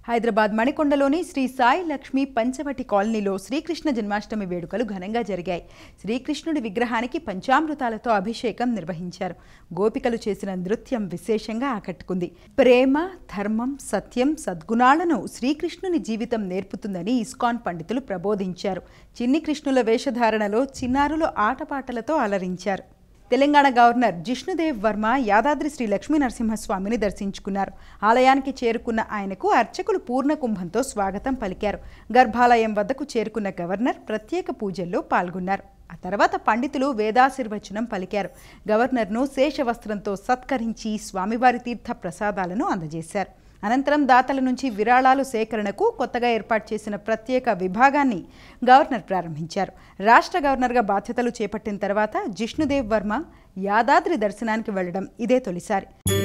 హైదరాబాద్ మణికొండలోని శ్రీ సాయి లక్ష్మి పంచవటి కాలనీలో శ్రీకృష్ణ జన్మాష్టమి వేడుకలు ఘనంగా జరిగాయి శ్రీకృష్ణుడి విగ్రహానికి పంచామృతాలతో అభిషేకం నిర్వహించారు గోపికలు చేసిన నృత్యం విశేషంగా ఆకట్టుకుంది ప్రేమ ధర్మం సత్యం సద్గుణాలను శ్రీకృష్ణుని జీవితం నేర్పుతుందని ఇస్కాన్ పండితులు ప్రబోధించారు చిన్ని కృష్ణుల వేషధారణలో చిన్నారులు ఆటపాటలతో అలరించారు తెలంగాణ గవర్నర్ జిష్ణుదేవ్ వర్మ యాదాద్రి శ్రీ లక్ష్మీ నరసింహస్వామిని దర్శించుకున్నారు ఆలయానికి చేరుకున్న ఆయనకు అర్చకులు పూర్ణ కుంభంతో స్వాగతం పలికారు గర్భాలయం వద్దకు చేరుకున్న గవర్నర్ ప్రత్యేక పూజల్లో పాల్గొన్నారు ఆ తర్వాత పండితులు వేదాశీర్వచనం పలికారు గవర్నర్ను శేషవస్త్రంతో సత్కరించి స్వామివారి తీర్థ ప్రసాదాలను అందజేశారు అనంతరం దాతల నుంచి విరాళాలు సేకరణకు కొత్తగా ఏర్పాటు చేసిన ప్రత్యేక విభాగాన్ని గవర్నర్ ప్రారంభించారు రాష్ట్ర గవర్నర్గా బాధ్యతలు చేపట్టిన తర్వాత జిష్ణుదేవ్ వర్మ యాదాద్రి దర్శనానికి వెళ్లడం ఇదే తొలిసారి